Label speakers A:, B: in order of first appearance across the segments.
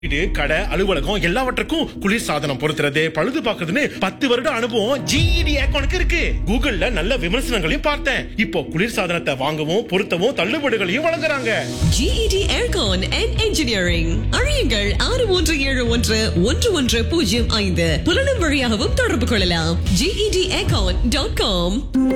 A: வீடு கடை அலுவலகம் எல்லாவற்றுக்கும் குளிர் சாதனம் பொருத்துறது பழுது பார்க்கறதுன்னு பத்து வருட அனுபவம் ஜிஇடி ஏக்கோனுக்கு இருக்கு கூகுள்ல நல்ல விமர்சனங்களையும் பார்த்தேன் இப்போ குளிர் சாதனத்தை வாங்கவும் பொருத்தவும் தள்ளுபடிகளையும் வழங்குறாங்க
B: GED Aircon and Engineering அறியுங்கள் ஆறு மூன்று ஏழு ஒன்று ஒன்று ஒன்று பூஜ்ஜியம் ஐந்து புலனும் வழியாகவும் தொடர்பு கொள்ளலாம் GED Aircon டாட் காம்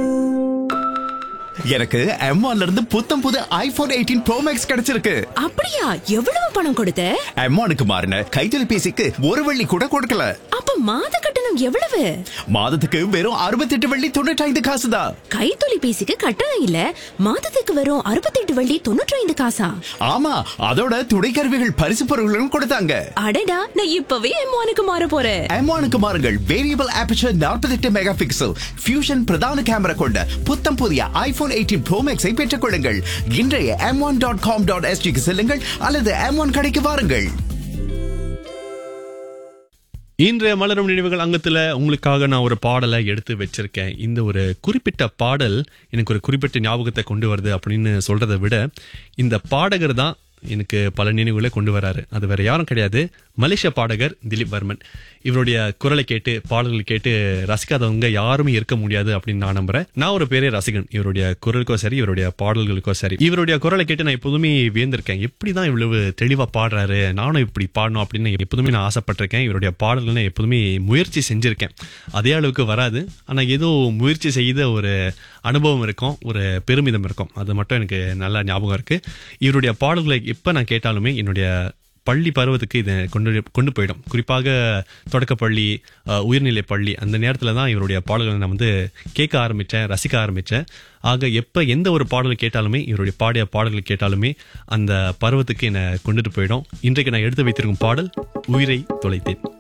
C: எனக்கு M1 இருந்து புத்தம் புது ஐபோன் எயிட்டீன் ப்ரோ மேக்ஸ் கிடைச்சிருக்கு
D: அப்படியா எவ்வளவு பணம் கொடுத்த
C: M1க்கு மாறின கைத்தொலைபேசிக்கு ஒரு வெள்ளி கூட கொடுக்கல
D: அப்ப மாத கட்டணம் எவ்வளவு
C: மாதத்துக்கு வெறும் அறுபத்தெட்டு வெள்ளி தொண்ணூற்றி ஐந்து காசு தான்
D: கைத்தொலைபேசிக்கு கட்டணம் இல்ல மாதத்துக்கு வரும் அறுபத்தெட்டு வள்ளி தொண்ணூற்றி ஐந்து காசா
C: ஆமா அதோட துணை கருவிகள் பரிசு பொருள்களும் கொடுத்தாங்க
D: அடடா நான் இப்பவே எம்மானுக்கு மாற போறேன்
C: M1க்கு மாறுங்கள் variable aperture 48 mega pixel fusion பிரதான கேமரா கொண்ட புத்தம் புதிய ஐபோன் எயிட்டீன் ப்ரோ மேக்ஸை பெற்றுக் கொள்ளுங்கள் இன்றைய M one dot com dot எஸ்டிக்கு செல்லுங்கள் அல்லது எம் ஒன் கடைக்கு வாருங்கள்
E: இன்றைய மலரும் நினைவுகள் அங்கத்துல உங்களுக்காக நான் ஒரு பாடலை எடுத்து வச்சிருக்கேன் இந்த ஒரு குறிப்பிட்ட பாடல் எனக்கு ஒரு குறிப்பிட்ட ஞாபகத்தை கொண்டு வருது அப்படின்னு சொல்றதை விட இந்த பாடகர் தான் எனக்கு பல நினைவுகளை கொண்டு வராரு அது வேற யாரும் கிடையாது மலேசிய பாடகர் திலீப் வர்மன் இவருடைய குரலை கேட்டு பாடல்கள் கேட்டு ரசிக்காதவங்க யாருமே இருக்க முடியாது அப்படின்னு நான் நம்புறேன் நான் ஒரு பெரிய ரசிகன் இவருடைய குரலுக்கோ சரி இவருடைய பாடல்களுக்கோ சரி இவருடைய குரலை கேட்டு நான் எப்போதுமே வியந்திருக்கேன் எப்படிதான் இவ்வளவு தெளிவா பாடுறாரு நானும் இப்படி பாடணும் அப்படின்னு எப்போதுமே நான் ஆசைப்பட்டிருக்கேன் இவருடைய பாடல்கள் நான் எப்போதுமே முயற்சி செஞ்சிருக்கேன் அதே அளவுக்கு வராது ஆனா ஏதோ முயற்சி செய்த ஒரு அனுபவம் இருக்கும் ஒரு பெருமிதம் இருக்கும் அது மட்டும் எனக்கு நல்லா ஞாபகம் இருக்கு இவருடைய பாடல்களை எப்ப நான் கேட்டாலுமே என்னுடைய பள்ளி பருவத்துக்கு இதை கொண்டு கொண்டு போயிடும் குறிப்பாக தொடக்கப்பள்ளி அஹ், உயர்நிலைப் பள்ளி அந்த நேரத்தில் தான் இவருடைய பாடல்களை நான் வந்து கேட்க ஆரம்பித்தேன் ரசிக்க ஆரம்பித்தேன் ஆக எப்போ எந்த ஒரு பாடல் கேட்டாலுமே இவருடைய பாடிய பாடல்கள் கேட்டாலுமே அந்த பருவத்துக்கு என்னை கொண்டுட்டு போயிடும் இன்றைக்கு நான் எடுத்து வைத்திருக்கும் பாடல் உயிரை தொலைத்தேன்